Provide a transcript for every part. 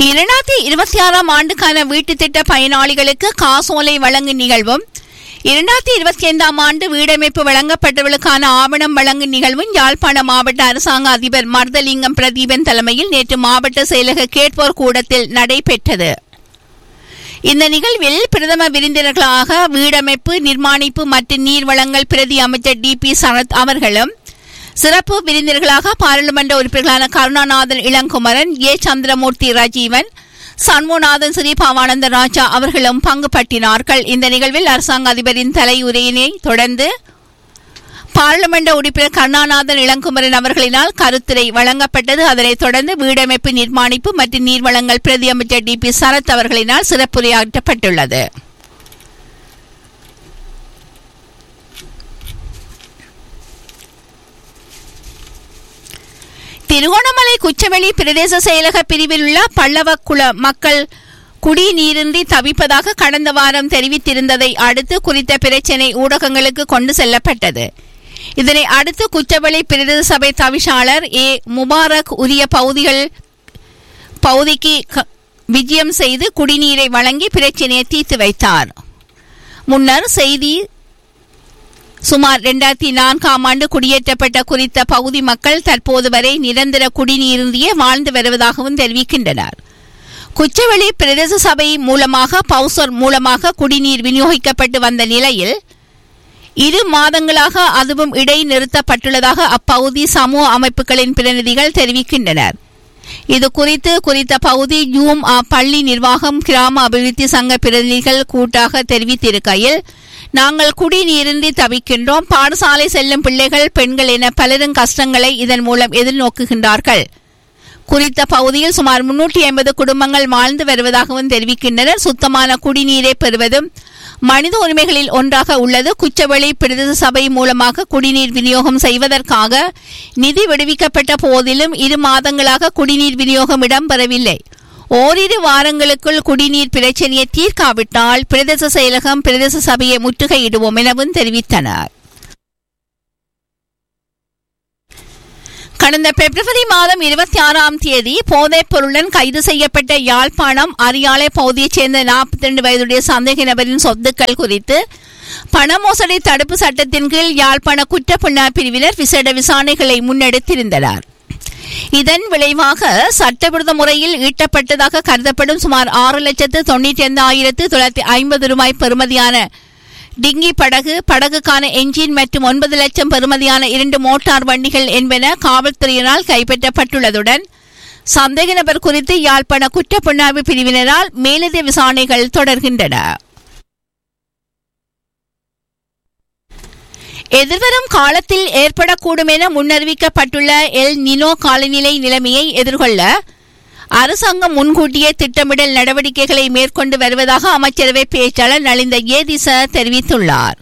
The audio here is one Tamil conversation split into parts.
இரண்டாயிரத்தி இருபத்தி ஆறாம் ஆண்டுக்கான வீட்டு திட்ட பயனாளிகளுக்கு காசோலை வழங்கும் நிகழ்வும் இரண்டாயிரத்தி இருபத்தி ஐந்தாம் ஆண்டு வீடமைப்பு வழங்கப்பட்டவர்களுக்கான ஆவணம் வழங்கும் நிகழ்வும் யாழ்ப்பாண மாவட்ட அரசாங்க அதிபர் மர்தலிங்கம் பிரதீபன் தலைமையில் நேற்று மாவட்ட செயலக கேட்போர் கூடத்தில் நடைபெற்றது இந்த நிகழ்வில் பிரதம விருந்தினர்களாக வீடமைப்பு நிர்மாணிப்பு மற்றும் நீர் வளங்கள் பிரதி அமைச்சர் டி பி சரத் அவர்களும் சிறப்பு விருந்தினர்களாக பாராளுமன்ற உறுப்பினர்களான கருணாநாதன் இளங்குமரன் ஏ சந்திரமூர்த்தி ரஜீவன் சண்முகநாதன் ஸ்ரீபாவானந்த ராஜா அவர்களும் பங்கு பற்றினார்கள் இந்த நிகழ்வில் அரசாங்க அதிபரின் தலையுரையினை தொடர்ந்து பாராளுமன்ற உறுப்பினர் கருணாநாதன் இளங்குமரன் அவர்களினால் கருத்துரை வழங்கப்பட்டது அதனைத் தொடர்ந்து வீடமைப்பு நிர்மாணிப்பு மற்றும் நீர்வளங்கள் பிரதி அமைச்சர் டி பி சரத் அவர்களினால் சிறப்புரையாற்றப்பட்டுள்ளது திருகோணமலை குச்சவெளி பிரதேச செயலக பிரிவில் உள்ள பல்லவக்குள மக்கள் குடிநீரின்றி தவிப்பதாக கடந்த வாரம் தெரிவித்திருந்ததை அடுத்து குறித்த பிரச்சினை ஊடகங்களுக்கு கொண்டு செல்லப்பட்டது இதனை அடுத்து குச்சவெளி பிரதேச சபை தவிசாளர் ஏ முபாரக் உரிய பகுதிகள் பகுதிக்கு க- விஜயம் செய்து குடிநீரை வழங்கி பிரச்சினையை தீர்த்து வைத்தார் முன்னர் செய்தி சுமார் இரண்டாயிரத்தி நான்காம் ஆண்டு குடியேற்றப்பட்ட குறித்த பகுதி மக்கள் தற்போது வரை நிரந்தர குடிநீரின்றியே வாழ்ந்து வருவதாகவும் தெரிவிக்கின்றனர் குச்சவெளி பிரதேச சபை மூலமாக பவுசர் மூலமாக குடிநீர் விநியோகிக்கப்பட்டு வந்த நிலையில் இரு மாதங்களாக அதுவும் இடைநிறுத்தப்பட்டுள்ளதாக அப்பகுதி சமூக அமைப்புகளின் பிரதிநிதிகள் தெரிவிக்கின்றனர் இது குறித்து குறித்த பகுதி ஜூம் அ பள்ளி நிர்வாகம் கிராம அபிவிருத்தி சங்க பிரதிநிதிகள் கூட்டாக தெரிவித்திருக்கையில் நாங்கள் குடிநீரின்றி தவிக்கின்றோம் பாடசாலை செல்லும் பிள்ளைகள் பெண்கள் என பலரும் கஷ்டங்களை இதன் மூலம் எதிர்நோக்குகின்றார்கள் குறித்த பகுதியில் சுமார் முன்னூற்றி ஐம்பது குடும்பங்கள் வாழ்ந்து வருவதாகவும் தெரிவிக்கின்றனர் சுத்தமான குடிநீரை பெறுவதும் மனித உரிமைகளில் ஒன்றாக உள்ளது குச்சவெளி பிரதேச சபை மூலமாக குடிநீர் விநியோகம் செய்வதற்காக நிதி விடுவிக்கப்பட்ட போதிலும் இரு மாதங்களாக குடிநீர் விநியோகம் இடம்பெறவில்லை ஓரிரு வாரங்களுக்குள் குடிநீர் பிரச்சனையை தீர்க்காவிட்டால் பிரதேச செயலகம் பிரதேச சபையை முற்றுகையிடுவோம் எனவும் தெரிவித்தனர் கடந்த பிப்ரவரி மாதம் இருபத்தி ஆறாம் தேதி போதைப் பொருளுடன் கைது செய்யப்பட்ட யாழ்ப்பாணம் அரியாலை பகுதியைச் சேர்ந்த நாற்பத்தி ரெண்டு வயதுடைய சந்தேக நபரின் சொத்துக்கள் குறித்து பண மோசடி தடுப்பு சட்டத்தின் கீழ் யாழ்ப்பாண குற்றப்புலனாய்வு பிரிவினர் விசேட விசாரணைகளை முன்னெடுத்திருந்தனர் இதன் விளைவாக சட்டவிரோத முறையில் ஈட்டப்பட்டதாக கருதப்படும் சுமார் ஆறு லட்சத்து தொண்ணூற்றி ஐந்து ஆயிரத்து தொள்ளாயிரத்தி ஐம்பது ரூபாய் பெறுமதியான டிங்கி படகு படகுக்கான என்ஜின் மற்றும் ஒன்பது லட்சம் பெறுமதியான இரண்டு மோட்டார் வண்டிகள் என்பன காவல்துறையினால் கைப்பற்றப்பட்டுள்ளதுடன் சந்தேக நபர் குறித்து யாழ்ப்பாண குற்றப்புலனாய்வு பிரிவினரால் மேலதிக விசாரணைகள் தொடர்கின்றன எதிர்வரும் காலத்தில் ஏற்படக்கூடும் என முன்னறிவிக்கப்பட்டுள்ள எல் நினோ காலநிலை நிலைமையை எதிர்கொள்ள அரசாங்கம் முன்கூட்டியே திட்டமிடல் நடவடிக்கைகளை மேற்கொண்டு வருவதாக அமைச்சரவை பேச்சாளர் நலிந்த ஏதிச தெரிவித்துள்ளார்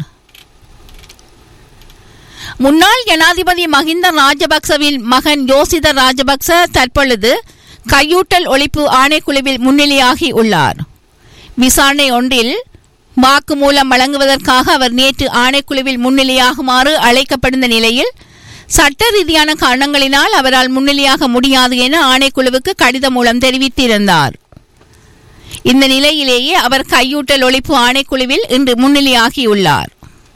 முன்னாள் ஜனாதிபதி மஹிந்த ராஜபக்சவின் மகன் யோசித ராஜபக்ச தற்பொழுது கையூட்டல் ஒழிப்பு ஆணைக்குழுவில் முன்னிலையாகி உள்ளார் விசாரணை ஒன்றில் வாக்குமூலம் வழங்குவதற்காக அவர் நேற்று ஆணைக்குழுவில் முன்னிலையாகுமாறு அழைக்கப்பட்ட நிலையில் சட்ட ரீதியான காரணங்களினால் அவரால் முன்னிலையாக முடியாது என ஆணைக்குழுவுக்கு கடிதம் மூலம் தெரிவித்திருந்தார் இந்த நிலையிலேயே அவர் கையூட்டல் ஒழிப்பு ஆணைக்குழுவில் இன்று முன்னிலையாகியுள்ளார்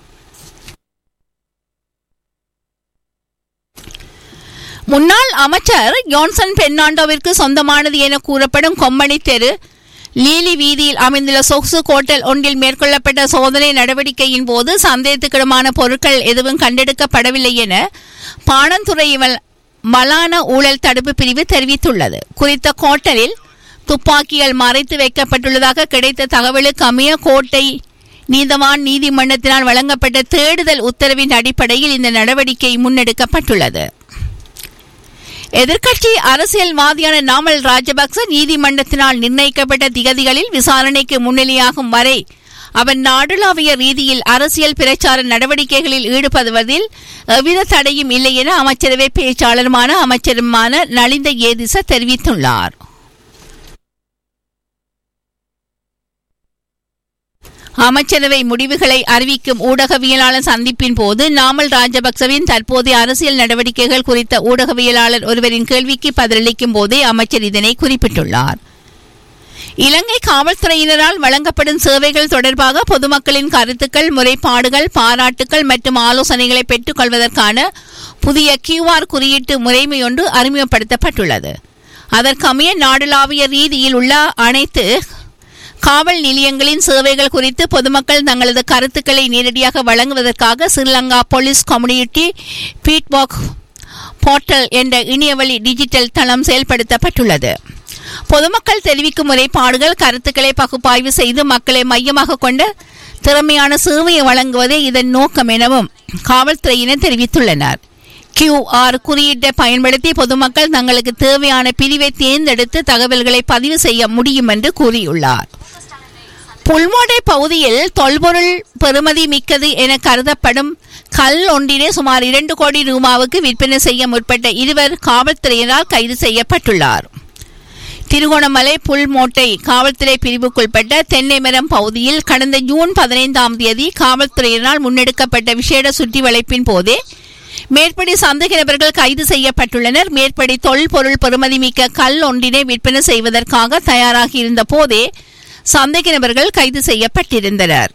முன்னாள் அமைச்சர் ஜான்சன் பெர்னாண்டோவிற்கு சொந்தமானது என கூறப்படும் கொம்மணி தெரு லீலி வீதியில் அமைந்துள்ள சொகுசு கோட்டல் ஒன்றில் மேற்கொள்ளப்பட்ட சோதனை நடவடிக்கையின் போது சந்தேகத்துக்கிடமான பொருட்கள் எதுவும் கண்டெடுக்கப்படவில்லை என பாணந்துறை வல்- மலான ஊழல் தடுப்பு பிரிவு தெரிவித்துள்ளது குறித்த கோட்டலில் துப்பாக்கிகள் மறைத்து வைக்கப்பட்டுள்ளதாக கிடைத்த தகவலுக்கு அமைய கோட்டை நீதவான் நீதிமன்றத்தினால் வழங்கப்பட்ட தேடுதல் உத்தரவின் அடிப்படையில் இந்த நடவடிக்கை முன்னெடுக்கப்பட்டுள்ளது எதிர்க்கட்சி அரசியல்வாதியான நாமல் ராஜபக்ச நீதிமன்றத்தினால் நிர்ணயிக்கப்பட்ட திகதிகளில் விசாரணைக்கு முன்னிலையாகும் வரை அவர் நாடுளாவிய ரீதியில் அரசியல் பிரச்சார நடவடிக்கைகளில் ஈடுபடுவதில் எவ்வித தடையும் இல்லை என அமைச்சரவை பேச்சாளருமான அமைச்சருமான நலிந்த ஏதிச தெரிவித்துள்ளார் அமைச்சரவை முடிவுகளை அறிவிக்கும் ஊடகவியலாளர் சந்திப்பின் போது நாமல் ராஜபக்சவின் தற்போதைய அரசியல் நடவடிக்கைகள் குறித்த ஊடகவியலாளர் ஒருவரின் கேள்விக்கு பதிலளிக்கும் போதே அமைச்சர் இதனை குறிப்பிட்டுள்ளார் இலங்கை காவல்துறையினரால் வழங்கப்படும் சேவைகள் தொடர்பாக பொதுமக்களின் கருத்துக்கள் முறைப்பாடுகள் பாராட்டுக்கள் மற்றும் ஆலோசனைகளை பெற்றுக் கொள்வதற்கான புதிய கியூஆர் குறியீட்டு முறைமை ஒன்று அறிமுகப்படுத்தப்பட்டுள்ளது அதற்கமைய நாடளாவிய ரீதியில் உள்ள அனைத்து காவல் நிலையங்களின் சேவைகள் குறித்து பொதுமக்கள் தங்களது கருத்துக்களை நேரடியாக வழங்குவதற்காக Sri Lanka police community feedback portal என்ற இணையவழி டிஜிட்டல் தளம் செயல்படுத்தப்பட்டுள்ளது பொதுமக்கள் தெரிவிக்கும் முறைப்பாடுகள் கருத்துக்களை பகுப்பாய்வு செய்து மக்களை மையமாக கொண்ட திறமையான சேவையை வழங்குவதே இதன் நோக்கம் எனவும் காவல்துறையினர் தெரிவித்துள்ளனர் கியூஆர் குறியீட்டை பயன்படுத்தி பொதுமக்கள் தங்களுக்கு தேவையான பிரிவை தேர்ந்தெடுத்து தகவல்களை பதிவு செய்ய முடியும் என்று கூறியுள்ளார் புல்மோடை பகுதியில் தொல்பொருள் பெறுமதி மிக்கது என கருதப்படும் கல் ஒன்றினை சுமார் இரண்டு கோடி ரூபாவுக்கு விற்பனை செய்ய முற்பட்ட இருவர் காவல்துறையினரால் கைது செய்யப்பட்டுள்ளார் திருகோணமலை புல்மோட்டை காவல்துறை பிரிவுக்குட்பட்ட தென்னைமரம் பகுதியில் கடந்த ஜூன் பதினைந்தாம் தேதி காவல்துறையினரால் முன்னெடுக்கப்பட்ட விசேட சுற்றி வளைப்பின் போதே மேற்படி சந்தேக நபர்கள் கைது செய்யப்பட்டுள்ளனர் மேற்படி தொல்பொருள் பெறுமதிமிக்க கல் ஒன்றினை விற்பனை செய்வதற்காக தயாராகி இருந்த போதே சந்தேக நபர்கள் கைது செய்யப்பட்டிருந்தனர்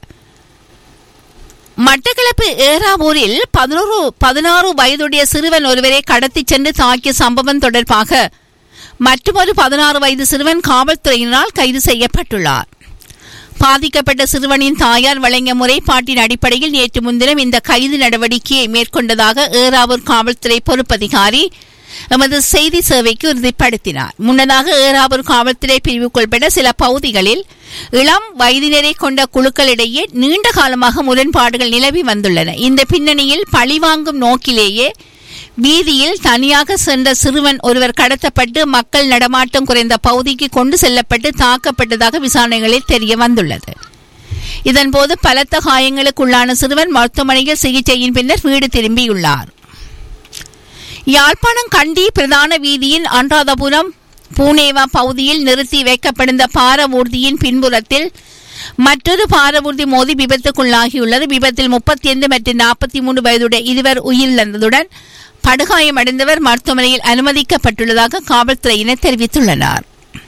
மட்டக்களப்பு ஏறாவூரில் பதினோரு பதினாறு வயதுடைய சிறுவன் ஒருவரை கடத்திச் சென்று தாக்கிய சம்பவம் தொடர்பாக மற்றொரு பதினாறு வயது சிறுவன் காவல்துறையினரால் கைது செய்யப்பட்டுள்ளார் பாதிக்கப்பட்ட சிறுவனின் தாயார் வழங்கிய முறைப்பாட்டின் அடிப்படையில் நேற்று முன்தினம் இந்த கைது நடவடிக்கையை மேற்கொண்டதாக ஏறாவூர் காவல்துறை பொறுப்பதிகாரி எமது செய்தி சேவைக்கு உறுதிப்படுத்தினார் முன்னதாக ஏறாவூர் காவல்துறை பிரிவுக்குள்பட்ட சில பகுதிகளில் இளம் வயதினரை கொண்ட குழுக்களிடையே நீண்ட காலமாக முரண்பாடுகள் நிலவி வந்துள்ளன இந்த பின்னணியில் பழிவாங்கும் நோக்கிலேயே வீதியில் தனியாக சென்ற சிறுவன் ஒருவர் கடத்தப்பட்டு மக்கள் நடமாட்டம் குறைந்த பகுதிக்கு கொண்டு செல்லப்பட்டு தாக்கப்பட்டதாக விசாரணைகளில் தெரிய வந்துள்ளது இதன்போது பலத்த காயங்களுக்குள்ளான சிறுவன் மருத்துவமனையில் சிகிச்சையின் பின்னர் வீடு திரும்பியுள்ளார் யாழ்ப்பாணம் கண்டி பிரதான வீதியின் அன்றாதபுரம் பூனேவா பகுதியில் நிறுத்தி வைக்கப்பட்டிருந்த பாரவூர்தியின் பின்புறத்தில் மற்றொரு பாரவூர்தி மோதி விபத்துக்குள்ளாகியுள்ளது விபத்தில் முப்பத்தி ஐந்து மற்றும் நாற்பத்தி மூன்று வயதுடைய இருவர் உயிரிழந்ததுடன் படுகாயமடைந்தவர் மருத்துவமனையில் அனுமதிக்கப்பட்டுள்ளதாக காவல்துறையினர் தெரிவித்துள்ளனர்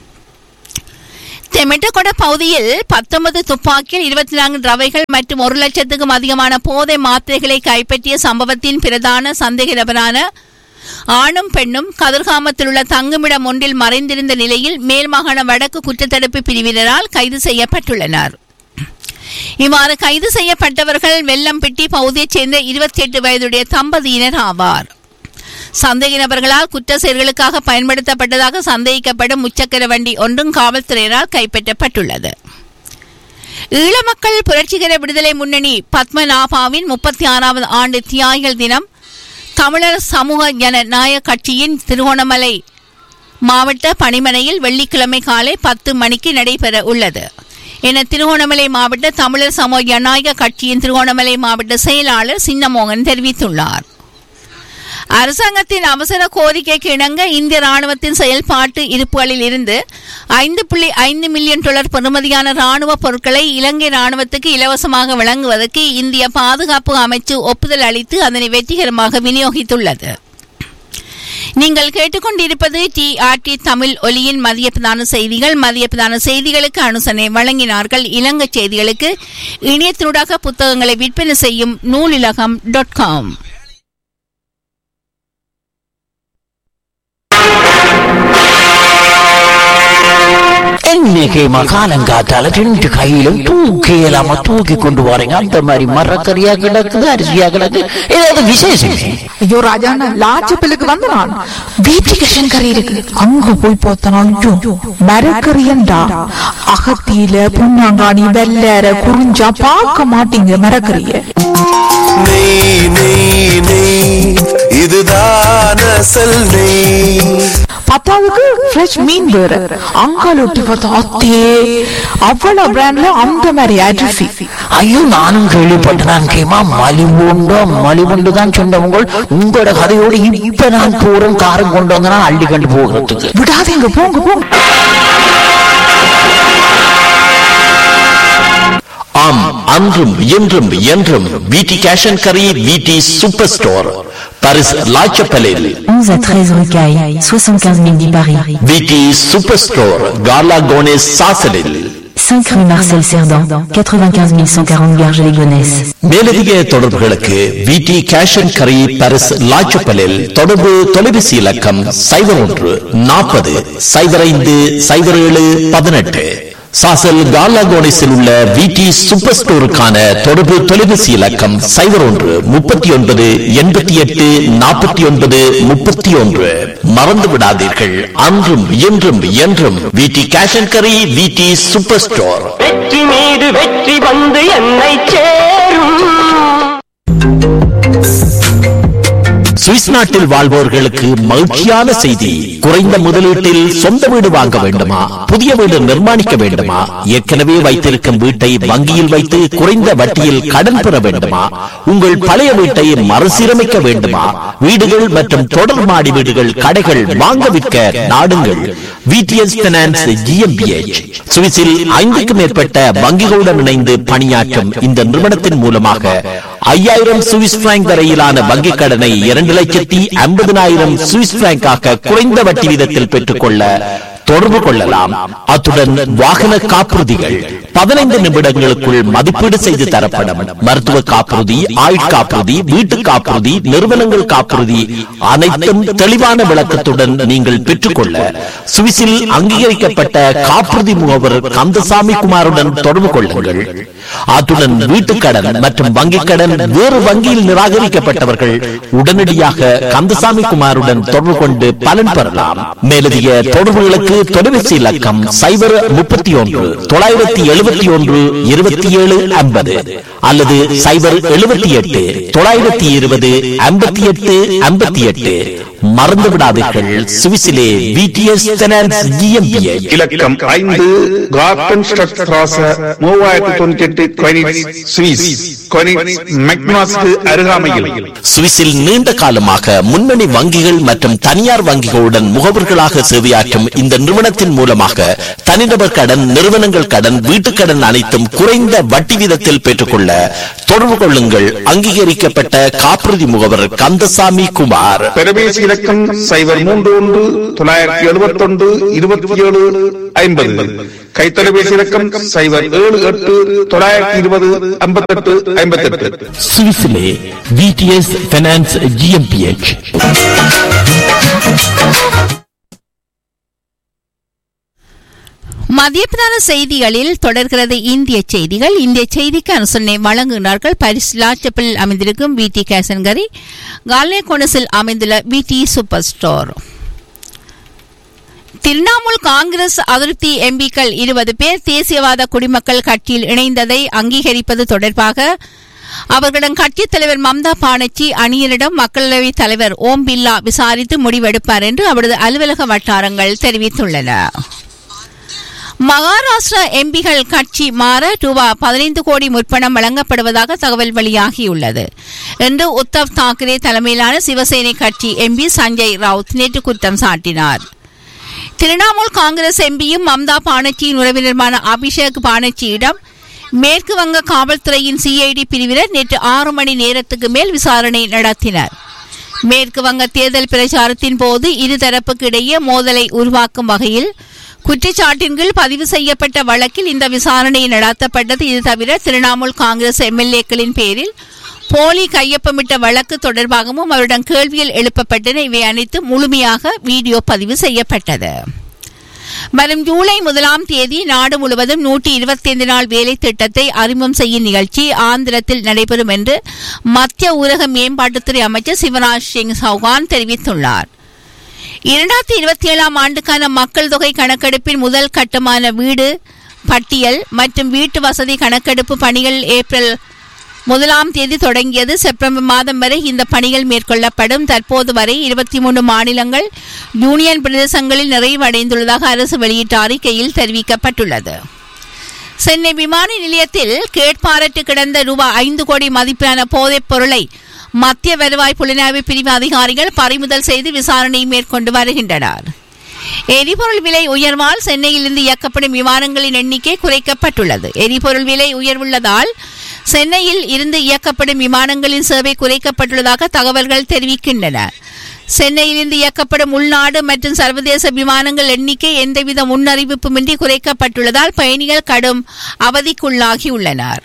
தெமிட்டகொட பகுதியில் பத்தொன்பது துப்பாக்கிகள் இருபத்தி நான்கு ரவைகள் மற்றும் ஒரு லட்சத்துக்கும் அதிகமான போதை மாத்திரைகளை கைப்பற்றிய சம்பவத்தின் பிரதான சந்தேக நபரான ஆணும் பெண்ணும் கதிர்காமத்தில் உள்ள தங்குமிடம் ஒன்றில் மறைந்திருந்த நிலையில் மேல் மாகாண வடக்கு குற்றத்தடுப்பு பிரிவினரால் கைது செய்யப்பட்டுள்ளனர் இவ்வாறு கைது செய்யப்பட்டவர்கள் வெள்ளம்பிட்டி பகுதியைச் சேர்ந்த இருபத்தி எட்டு வயதுடைய தம்பதியினர் ஆவார் சந்தேக நபர்களால் குற்ற செயல்களுக்காக பயன்படுத்தப்பட்டதாக சந்தேகிக்கப்படும் முச்சக்கர வண்டி ஒன்றும் காவல்துறையினரால் கைப்பற்றப்பட்டுள்ளது ஈழமக்கள் புரட்சிகர விடுதலை முன்னணி பத்மநாபாவின் முப்பத்தி ஆறாவது ஆண்டு தியாகிகள் தினம் தமிழர் சமூக ஜனநாயக கட்சியின் திருகோணமலை மாவட்ட பணிமனையில் வெள்ளிக்கிழமை காலை பத்து மணிக்கு நடைபெற உள்ளது என திருகோணமலை மாவட்ட தமிழர் சமூக ஜனநாயக கட்சியின் திருகோணமலை மாவட்ட செயலாளர் சின்னமோகன் தெரிவித்துள்ளார் அரசாங்கத்தின் அவசர கோரிக்கைக்கு இணங்க இந்திய ராணுவத்தின் செயல்பாட்டு இருப்புகளில் இருந்து ஐந்து புள்ளி ஐந்து மில்லியன் டாலர் பெறுமதியான ராணுவ பொருட்களை இலங்கை ராணுவத்துக்கு இலவசமாக வழங்குவதற்கு இந்திய பாதுகாப்பு அமைச்சு ஒப்புதல் அளித்து அதனை வெற்றிகரமாக விநியோகித்துள்ளது நீங்கள் கேட்டுக்கொண்டிருப்பது டி ஆர் டி தமிழ் ஒலியின் மதிய பிரதான செய்திகள் மதிய பிரதான செய்திகளுக்கு அனுசரணை வழங்கினார்கள் இலங்கை செய்திகளுக்கு இணையத்தினூடாக புத்தகங்களை விற்பனை செய்யும் நூலிலகம் டாட் காம் இன்னைக்கு மகாலங்காத்தால ரெண்டு கையிலும் தூக்கி இல்லாம தூக்கி கொண்டு வரீங்க அந்த மாதிரி மரக்கறியா கிடக்குது அரிசியா கிடக்கு ஏதாவது விசேஷம் ஐயோ ராஜாண்ணா லாச்சப்பிலுக்கு வந்த நான் வீட்டுக்கு கறி இருக்கு அங்க போய் பார்த்தனா ஐயோ மரக்கறியண்டா அகத்தியில புண்ணாங்காணி வெள்ளற குறிஞ்சா பார்க்க மாட்டீங்க மரக்கறிய நெய் நெய் நெய் இதுதான் அசல் நெய் பத்தாவதுக்கு ஃப்ரெஷ் மீன் வேற அங்கால ஒட்டி பார்த்தா அத்தே அவ்வளவு பிராண்ட்ல அந்த மாதிரி அரிசி ஐயோ நானும் கேள்விப்பட்டேன் கேமா மலிவுண்டோ மலிவுண்டு தான் சொன்னவங்க உங்களோட கதையோடு இப்ப நான் போறேன் காரம் கொண்டு வந்தனா அள்ளி கண்டு போகிறதுக்கு விடாதீங்க போங்க போங்க ஆம் அன்றும் இன்றும் என்றும் விடி கேஷ் அண்ட் கரி விடி சூப்பர் ஸ்டோர் பாரிஸ் லாச்சப்பலில் 11 à 13 rue Caille, 75 010 Paris. விடி சூப்பர் ஸ்டோர் கார்லா கோனேஸ் சாசலில் 5 rue Marcel Cerdan, 95 140 Garges-les-Gonesse. மேலதிக தொடர்புகளுக்கு விடி கேஷ் அண்ட் கரி பாரிஸ் லாச்சப்பலில் தொடர்பு தொலைபேசி இலக்கம் சைபர் ஒன்று நாற்பது சைபர் ஐந்து சைபர் ஏழு பதினெட்டு சாசல் கார்லாகோனிஸில் உள்ள விடி சூப்பர் ஸ்டோருக்கான தொடர்பு தொலைபேசி இலக்கம் சைபர் ஒன்று முப்பத்தி ஒன்பது எண்பத்தி எட்டு நாற்பத்தி ஒன்பது முப்பத்தி ஒன்று மறந்து விடாதீர்கள் அன்றும் இன்றும் என்றும் விடி கேஷ் அண்ட் கரி விடி சூப்பர் ஸ்டோர் வெற்றி மீது வெற்றி வந்து என்னை சேரும் சுவிஸ் நாட்டில் வாழ்வோர்களுக்கு மகிழ்ச்சியான செய்தி குறைந்த முதலீட்டில் சொந்த வீடு வாங்க வேண்டுமா புதிய வீடு நிர்மாணிக்க வேண்டுமா ஏற்கனவே வைத்திருக்கும் வீட்டை வங்கியில் வைத்து குறைந்த வட்டியில் கடன் பெற வேண்டுமா உங்கள் பழைய வீட்டை மறுசீரமைக்க வேண்டுமா வீடுகள் மற்றும் தொடர் மாடி வீடுகள் கடைகள் வாங்க விற்க நாடுங்கள் விடிஎஸ் பினான்ஸ் ஜிஎம்பிஎச் சுவிஸில் ஐந்துக்கும் மேற்பட்ட வங்கிகளுடன் இணைந்து பணியாற்றும் இந்த நிறுவனத்தின் மூலமாக ஐயாயிரம் சுவிஸ் பிராங்க் வரையிலான வங்கிக் கடனை இரண்டு லட்சத்தி ஐம்பதினாயிரம் சுவிஸ் பிராங்காக குறைந்த வட்டி வீதத்தில் பெற்றுக்கொள்ள தொடர்பு கொள்ளலாம் அத்துடன் வாகன காப்புறுதிகள் பதினைந்து நிமிடங்களுக்குள் மதிப்பீடு செய்து தரப்படும் மருத்துவ காப்புறுதி ஆயுட்காப்புறுதி வீட்டு காப்புறுதி நிறுவனங்கள் காப்புறுதி அனைத்தும் தெளிவான விளக்கத்துடன் நீங்கள் பெற்றுக்கொள்ள சுவிஸில் அங்கீகரிக்கப்பட்ட காப்புறுதி முகவர் கந்தசாமி குமாருடன் தொடர்பு கொள்ளுங்கள் அத்துடன் வீட்டுக்கடன் மற்றும் வங்கிக் கடன் வேறு வங்கியில் நிராகரிக்கப்பட்டவர்கள் உடனடியாக கந்தசாமி குமாருடன் தொடர்பு கொண்டு பலன் பெறலாம் மேலதிக தொடர்புகளுக்கு தொலைபேசி இலக்கம் சைபர் முப்பத்தி ஒன்று தொள்ளாயிரத்தி எழுபத்தி ஒன்று இருபத்தி ஏழு ஐம்பது அல்லது சைபர் எழுபத்தி எட்டு தொள்ளாயிரத்தி இருபது ஐம்பத்தி எட்டு ஐம்பத்தி எட்டு மறந்து விடாதீர்கள் சுவிஸிலே விடிஎஸ் ஃபைனான்ஸ் ஜிஎம்பிஎச் இலக்கம் ஐந்து கார்டன் ஸ்ட்ராச மூவாயிரத்தி தொண்ணூத்தி எட்டு கொயினிட்ஸ் சுவிஸ் கொயினிட்ஸ் மெக்னாஸ்க்கு அருகாமையில் சுவிஸில் நீண்ட காலமாக முன்னணி வங்கிகள் மற்றும் தனியார் வங்கிகளுடன் முகவர்களாக சேவையாற்றும் இந்த நிறுவனத்தின் மூலமாக தனிநபர் கடன் நிறுவனங்கள் கடன் வீட்டுக் கடன் அனைத்தும் குறைந்த வட்டி வீதத்தில் பெற்றுக்கொள்ள தொடர்பு கொள்ளுங்கள் அங்கீகரிக்கப்பட்ட காப்புறுதி முகவர் கந்தசாமி குமார் தொலைபேசி இலக்கம் சைபர் மூன்று ஒன்று தொள்ளாயிரத்தி எழுபத்தி ஒன்று இருபத்தி ஏழு ஐம்பது கைத்தொலைபேசி இலக்கம் சைபர் ஏழு எட்டு தொள்ளாயிரத்தி இருபது ஐம்பத்தெட்டு ஐம்பத்தெட்டு சுவிஸிலே விடிஎஸ் ஃபைனான்ஸ் ஜிஎம்பிஎச் மதிய பிரதான செய்திகளில் தொடர்கிறது இந்திய செய்திகள் இந்திய செய்திக்கு அனுசரணை வழங்குகிறார்கள் பாரிஸ் லாச்சப்பில் அமைந்திருக்கும் விடி கேசன்கரி காலே கொனசில் அமைந்துள்ள விடி சூப்பர் ஸ்டோர் திரிணாமுல் காங்கிரஸ் அதிருப்தி எம்பிக்கள் இருபது பேர் தேசியவாத குடிமக்கள் கட்சியில் இணைந்ததை அங்கீகரிப்பது தொடர்பாக அவர்களிடம் கட்சித் தலைவர் மம்தா பானர்ஜி அணியரிடம் மக்களவைத் தலைவர் ஓம் பிர்லா விசாரித்து முடிவெடுப்பார் என்று அவரது அலுவலக வட்டாரங்கள் தெரிவித்துள்ளன மகாராஷ்டிரா எம்பிகள் கட்சி மாற ரூபா பதினைந்து கோடி முற்பணம் வழங்கப்படுவதாக தகவல் வெளியாகியுள்ளது என்று உத்தவ் தாக்கரே தலைமையிலான சிவசேனை கட்சி எம்பி சஞ்சய் ரவுத் நேற்று குற்றம் சாட்டினார் திரிணாமுல் காங்கிரஸ் எம்பியும் மம்தா பானர்ஜியின் உறவினருமான அபிஷேக் பானர்ஜியிடம் மேற்கு வங்க காவல்துறையின் சிஐடி பிரிவினர் நேற்று ஆறு மணி நேரத்துக்கு மேல் விசாரணை நடத்தினர் மேற்கு வங்க தேர்தல் பிரச்சாரத்தின் போது இருதரப்புக்கு இடையே மோதலை உருவாக்கும் வகையில் குற்றச்சாட்டின் கீழ் பதிவு செய்யப்பட்ட வழக்கில் இந்த விசாரணை நடத்தப்பட்டது இது தவிர திரிணாமுல் காங்கிரஸ் எம்எல்ஏக்களின் பேரில் போலி கையொப்பமிட்ட வழக்கு தொடர்பாகவும் அவரிடம் கேள்விகள் எழுப்பப்பட்டன இவை அனைத்து முழுமையாக வீடியோ பதிவு செய்யப்பட்டது வரும் ஜூலை முதலாம் தேதி நாடு முழுவதும் நூற்றி இருபத்தி ஐந்து நாள் வேலை திட்டத்தை அறிமுகம் செய்யும் நிகழ்ச்சி ஆந்திரத்தில் நடைபெறும் என்று மத்திய ஊரக மேம்பாட்டுத்துறை அமைச்சர் சிவராஜ் சிங் சௌகான் தெரிவித்துள்ளார் இரண்டாயிரத்தி இருபத்தி ஏழாம் ஆண்டுக்கான மக்கள் தொகை கணக்கெடுப்பின் முதல் கட்டமான வீடு பட்டியல் மற்றும் வீட்டு வசதி கணக்கெடுப்பு பணிகள் ஏப்ரல் முதலாம் தேதி தொடங்கியது செப்டம்பர் மாதம் வரை இந்த பணிகள் மேற்கொள்ளப்படும் தற்போது வரை இருபத்தி மூன்று மாநிலங்கள் யூனியன் பிரதேசங்களில் நிறைவடைந்துள்ளதாக அரசு வெளியிட்ட அறிக்கையில் தெரிவிக்கப்பட்டுள்ளது சென்னை விமான நிலையத்தில் கேட்பாரட்டு கிடந்த ரூபாய் ஐந்து கோடி மதிப்பிலான போதைப் பொருளை மத்திய வருவாய் புலனாய்வு பிரிவு அதிகாரிகள் பறிமுதல் செய்து விசாரணை மேற்கொண்டு வருகின்றனர் எரிபொருள் விலை உயர்வால் சென்னையிலிருந்து இயக்கப்படும் விமானங்களின் எண்ணிக்கை குறைக்கப்பட்டுள்ளது எரிபொருள் விலை உயர்வுள்ளதால் சென்னையில் இருந்து இயக்கப்படும் விமானங்களின் சேவை குறைக்கப்பட்டுள்ளதாக தகவல்கள் தெரிவிக்கின்றன சென்னையிலிருந்து இயக்கப்படும் உள்நாடு மற்றும் சர்வதேச விமானங்கள் எண்ணிக்கை எந்தவித முன்னறிவிப்புமின்றி குறைக்கப்பட்டுள்ளதால் பயணிகள் கடும் அவதிக்குள்ளாகியுள்ளனர்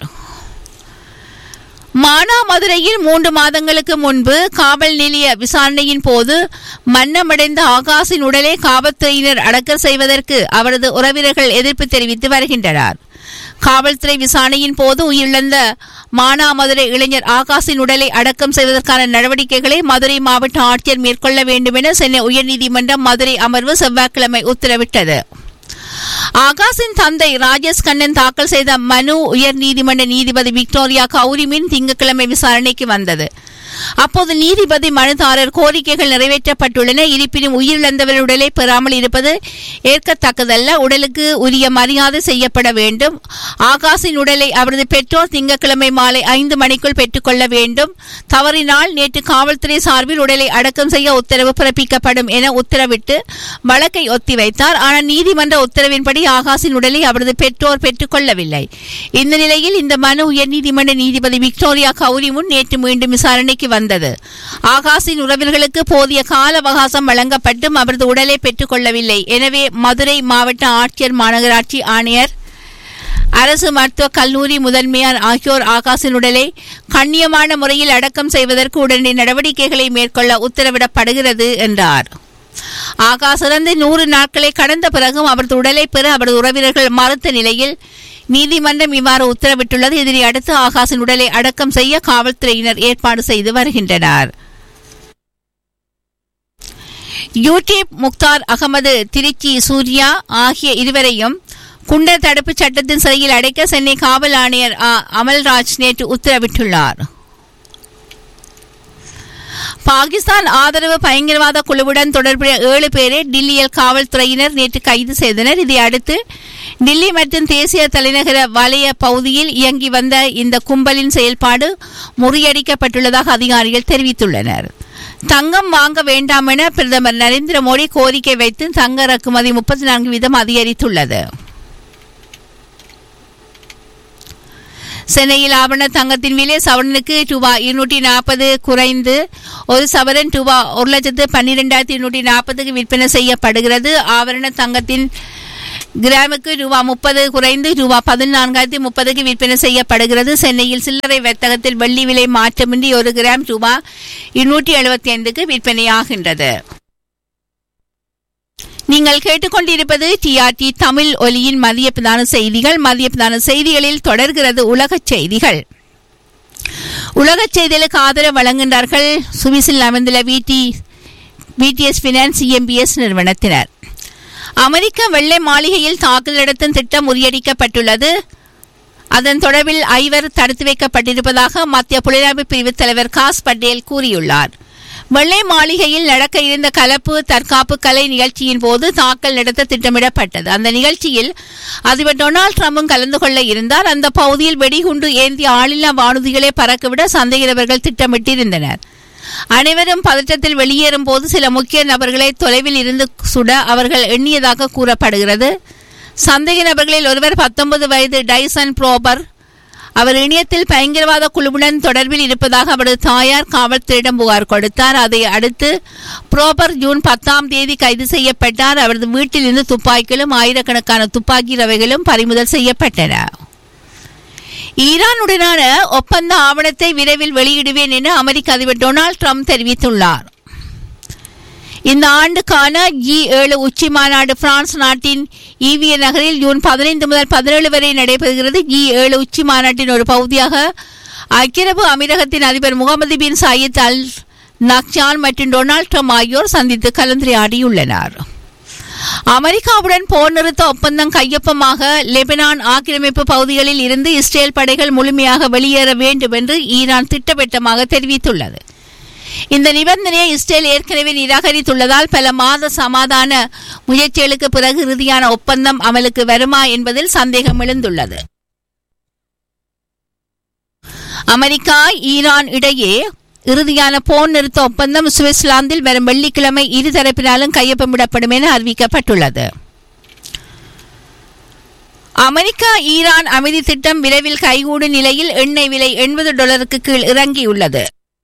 மானாமதுரையில் மூன்று மாதங்களுக்கு முன்பு காவல் நிலைய விசாரணையின் போது மன்னமடைந்த ஆகாஷின் உடலை காவல்துறையினர் அடக்கம் செய்வதற்கு அவரது உறவினர்கள் எதிர்ப்பு தெரிவித்து வருகின்றனர் காவல்துறை விசாரணையின் போது உயிரிழந்த மானாமதுரை இளைஞர் ஆகாஷின் உடலை அடக்கம் செய்வதற்கான நடவடிக்கைகளை மதுரை மாவட்ட ஆட்சியர் மேற்கொள்ள வேண்டும் என சென்னை உயர்நீதிமன்றம் மதுரை அமர்வு செவ்வாய்க்கிழமை உத்தரவிட்டது ஆகாஷின் தந்தை ராஜேஷ் கண்ணன் தாக்கல் செய்த மனு உயர்நீதிமன்ற நீதிபதி விக்டோரியா கௌரிமின் திங்கட்கிழமை விசாரணைக்கு வந்தது அப்போது நீதிபதி மனுதாரர் கோரிக்கைகள் நிறைவேற்றப்பட்டுள்ளன இருப்பினும் உயிரிழந்தவர் உடலை பெறாமல் இருப்பது ஏற்கத்தக்கதல்ல உடலுக்கு உரிய மரியாதை செய்யப்பட வேண்டும் ஆகாஷின் உடலை அவரது பெற்றோர் திங்கட்கிழமை மாலை ஐந்து மணிக்குள் பெற்றுக்கொள்ள வேண்டும் தவறினால் நேற்று காவல்துறை சார்பில் உடலை அடக்கம் செய்ய உத்தரவு பிறப்பிக்கப்படும் என உத்தரவிட்டு வழக்கை ஒத்திவைத்தார் ஆனால் நீதிமன்ற உத்தரவின்படி ஆகாஷின் உடலை அவரது பெற்றோர் பெற்றுக்கொள்ளவில்லை இந்த நிலையில் இந்த மனு உயர்நீதிமன்ற நீதிபதி விக்டோரியா கௌரி முன் நேற்று மீண்டும் விசாரணைக்கு வந்தது ஆகாஷின் உறவினர்களுக்கு போதிய கால அவகாசம் வழங்கப்பட்டும் அவரது உடலை பெற்றுக் கொள்ளவில்லை எனவே மதுரை மாவட்ட ஆட்சியர் மாநகராட்சி ஆணையர் அரசு மருத்துவக் கல்லூரி முதன்மையார் ஆகியோர் ஆகாஷின் உடலை கண்ணியமான முறையில் அடக்கம் செய்வதற்கு உடனடி நடவடிக்கைகளை மேற்கொள்ள உத்தரவிடப்படுகிறது என்றார் ஆகாஷ் இறந்து நூறு நாட்களை கடந்த பிறகும் அவரது உடலை பெற அவரது உறவினர்கள் மறுத்த நிலையில் நீதிமன்றம் இவ்வாறு உத்தரவிட்டுள்ளது இதனை அடுத்து ஆகாஷின் உடலை அடக்கம் செய்ய காவல்துறையினர் ஏற்பாடு செய்து வருகின்றனர் யூடியூப் முக்தார் அகமது திருச்சி சூர்யா ஆகிய இருவரையும் குண்டர் தடுப்பு சட்டத்தின் சிறையில் அடைக்க சென்னை காவல் ஆணையர் ஆ. அமல்ராஜ் நேற்று உத்தரவிட்டுள்ளார் பாகிஸ்தான் ஆதரவு பயங்கரவாத குழுவுடன் தொடர்புடைய ஏழு பேரை டில்லியில் காவல்துறையினர் நேற்று கைது செய்தனர் இதை அடுத்து டில்லி மற்றும் தேசிய தலைநகர வலய பகுதியில் இயங்கி வந்த இந்த கும்பலின் செயல்பாடு முறியடிக்கப்பட்டுள்ளதாக அதிகாரிகள் தெரிவித்துள்ளனர் தங்கம் வாங்க வேண்டாம் என பிரதமர் நரேந்திர மோடி கோரிக்கை வைத்து தங்க இறக்குமதி முப்பத்தி நான்கு வீதம் அதிகரித்துள்ளது சென்னையில் ஆபரண தங்கத்தின் விலை சவரனுக்கு ரூபாய் இருநூற்றி நாற்பது குறைந்து ஒரு சவரன் ரூபாய் ஒரு லட்சத்து பன்னிரெண்டாயிரத்தி இருநூற்றி நாற்பதுக்கு விற்பனை செய்யப்படுகிறது ஆபரண தங்கத்தின் கிராமுக்கு ரூபா முப்பது குறைந்து ரூபா பதினான்காயிரத்தி முப்பதுக்கு விற்பனை செய்யப்படுகிறது சென்னையில் சில்லறை வர்த்தகத்தில் வெள்ளி விலை மாற்றமின்றி ஒரு கிராம் ரூபா இருநூற்றி எழுபத்தி ஐந்துக்கு விற்பனையாகின்றது நீங்கள் கேட்டுக்கொண்டிருப்பது டிஆர்டி தமிழ் ஒலியின் மதிய பிரதான செய்திகள் மதிய பிரதான செய்திகளில் தொடர்கிறது உலகச் செய்திகள் உலகச் செய்திகளுக்கு ஆதரவு வழங்குகின்றார்கள் சுவிஸில் அமைந்துள்ள விடி பிடிஎஸ் பினான்ஸ் இஎம்பிஎஸ் நிறுவனத்தினர் அமெரிக்க வெள்ளை மாளிகையில் தாக்குதல் நடத்தும் திட்டம் முறியடிக்கப்பட்டுள்ளது அதன் தொடர்பில் ஐவர் தடுத்து வைக்கப்பட்டிருப்பதாக மத்திய புலனாய்வு பிரிவு தலைவர் காஸ் பட்டேல் கூறியுள்ளார் வெள்ளை மாளிகையில் நடக்க இருந்த கலப்பு தற்காப்பு கலை நிகழ்ச்சியின் போது தாக்கல் நடத்த திட்டமிடப்பட்டது அந்த நிகழ்ச்சியில் அதிபர் டொனால்டு ட்ரம்பும் கலந்து கொள்ள இருந்தார் அந்த பகுதியில் வெடிகுண்டு ஏந்திய ஆளில்லா வானூர்திகளை பறக்கவிட சந்தேகிரவர்கள் திட்டமிட்டிருந்தனர் அனைவரும் பதற்றத்தில் வெளியேறும் போது சில முக்கிய நபர்களை தொலைவில் இருந்து சுட அவர்கள் எண்ணியதாக கூறப்படுகிறது சந்தேக நபர்களில் ஒருவர் பத்தொன்பது வயது டைசன் புரோபர் அவர் இணையத்தில் பயங்கரவாத குழுவுடன் தொடர்பில் இருப்பதாக அவரது தாயார் காவல்துறையிடம் புகார் கொடுத்தார் அதை அடுத்து புரோபர் ஜூன் பத்தாம் தேதி கைது செய்யப்பட்டார் அவரது வீட்டிலிருந்து துப்பாக்கிகளும் ஆயிரக்கணக்கான துப்பாக்கி ரவைகளும் பறிமுதல் செய்யப்பட்டன ஈரானுடனான ஒப்பந்த ஆவணத்தை விரைவில் வெளியிடுவேன் என அமெரிக்க அதிபர் டொனால்டு ட்ரம்ப் தெரிவித்துள்ளார் இந்த ஆண்டுக்கான ஜி ஏழு உச்சி மாநாடு பிரான்ஸ் நாட்டின் ஈவிய நகரில் ஜூன் பதினைந்து முதல் பதினேழு வரை நடைபெறுகிறது ஜி ஏழு உச்சி மாநாட்டின் ஒரு பகுதியாக ஐக்கிய அரபு அமீரகத்தின் அதிபர் முகமது பின் சயீத் அல் நக்சான் மற்றும் டொனால்டு ட்ரம்ப் ஆகியோர் சந்தித்து கலந்துரையாடியுள்ளனர் அமெரிக்காவுடன் போர் நிறுத்த ஒப்பந்தம் கையொப்பமாக லெபனான் ஆக்கிரமிப்பு பகுதிகளில் இருந்து இஸ்ரேல் படைகள் முழுமையாக வெளியேற வேண்டும் என்று ஈரான் திட்டவட்டமாக தெரிவித்துள்ளது இந்த நிபந்தனையை இஸ்ரேல் ஏற்கனவே நிராகரித்துள்ளதால் பல மாத சமாதான முயற்சிகளுக்கு பிறகு இறுதியான ஒப்பந்தம் அமலுக்கு வருமா என்பதில் சந்தேகம் எழுந்துள்ளது அமெரிக்கா ஈரான் இடையே இறுதியான போர் நிறுத்த ஒப்பந்தம் சுவிட்சர்லாந்தில் வரும் வெள்ளிக்கிழமை இருதரப்பினாலும் கையொப்பமிடப்படும் என அறிவிக்கப்பட்டுள்ளது அமெரிக்கா ஈரான் அமைதி திட்டம் விரைவில் கைகூடும் நிலையில் எண்ணெய் விலை எண்பது டாலருக்கு கீழ் இறங்கியுள்ளது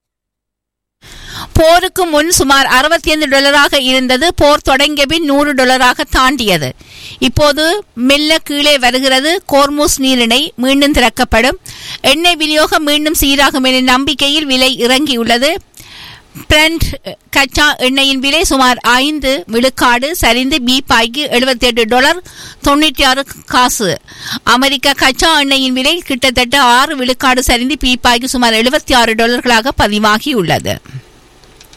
போருக்கு முன் சுமார் 65 டாலராக இருந்தது போர் தொடங்கிய பின் நூறு டாலராக தாண்டியது இப்போது மெல்ல கீழே வருகிறது கோர்மூஸ் நீரிணை மீண்டும் திறக்கப்படும் எண்ணெய் விநியோகம் மீண்டும் சீராகும் என நம்பிக்கையில் விலை இறங்கியுள்ளது பிரண்ட் கச்சா எண்ணெயின் விலை சுமார் ஐந்து விழுக்காடு சரிந்து பீப்பாய்க்கு எழுபத்தி எட்டு டாலர் தொண்ணூற்றி ஆறு காசு அமெரிக்க கச்சா எண்ணெயின் விலை கிட்டத்தட்ட ஆறு விழுக்காடு சரிந்து பீப்பாய்க்கு சுமார் எழுபத்தி ஆறு டாலர்களாக பதிவாகியுள்ளது